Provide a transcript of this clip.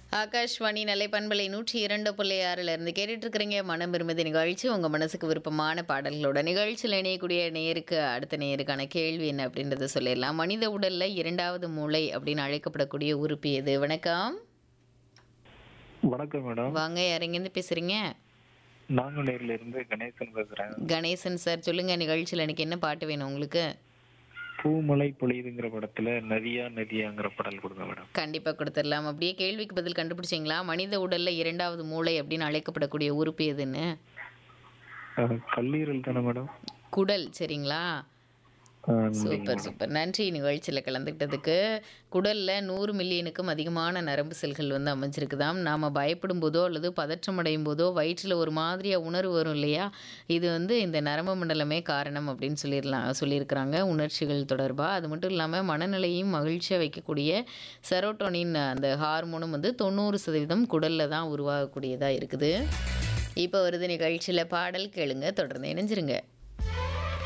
ஆகாஷ்வாணி நிலை பண்பலை நூற்றி இரண்டு புள்ளி ஆறுல இருந்து கேட்டுட்டு இருக்கிறீங்க மனம் விரும்புதி நிகழ்ச்சி உங்க மனசுக்கு விருப்பமான பாடல்களோட நிகழ்ச்சியில் இணையக்கூடிய நேருக்கு அடுத்த நேருக்கான கேள்வி என்ன அப்படின்றத சொல்லிடலாம் மனித உடல்ல இரண்டாவது மூளை அப்படின்னு அழைக்கப்படக்கூடிய உறுப்பு எது வணக்கம் வணக்கம் மேடம் வாங்க யாரெங்கேருந்து பேசுறீங்க நாங்குநேரில இருந்து கணேசன் பேசுறேன் கணேசன் சார் சொல்லுங்க நிகழ்ச்சியில் எனக்கு என்ன பாட்டு வேணும் உங்களுக்கு பூமலை பொழியுதுங்கிற படத்துல நதியா நதியாங்கிற பாடல் கொடுங்க மேடம் கண்டிப்பாக கொடுத்துடலாம் அப்படியே கேள்விக்கு பதில் கண்டுபிடிச்சிங்களா மனித உடல்ல இரண்டாவது மூளை அப்படின்னு அழைக்கப்படக்கூடிய உறுப்பு எதுன்னு அஹ், கல்லீரல் தானே மேடம் குடல் சரிங்களா அஹ், சூப்பர் சூப்பர் நன்றி நிகழ்ச்சியில் கலந்துக்கிட்டதுக்கு குடலில் நூறு மில்லியனுக்கும் அதிகமான நரம்பு செல்கள் வந்து அமைஞ்சிருக்குதாம் நாம் பயப்படும் போதோ அல்லது பதற்றம் அடையும் போதோ வயிற்றில் ஒரு மாதிரியாக உணர்வு வரும் இல்லையா இது வந்து இந்த நரம்பு மண்டலமே காரணம் அப்படின்னு சொல்லிடலாம் சொல்லியிருக்கிறாங்க உணர்ச்சிகள் தொடர்பாக அது மட்டும் இல்லாமல் மனநிலையும் மகிழ்ச்சியாக வைக்கக்கூடிய செரோட்டோனின் அந்த ஹார்மோனும் வந்து தொண்ணூறு சதவீதம் குடலில் தான் உருவாகக்கூடியதாக இருக்குது இப்போ வருது நிகழ்ச்சியில் பாடல் கேளுங்க தொடர்ந்து இணைஞ்சிருங்க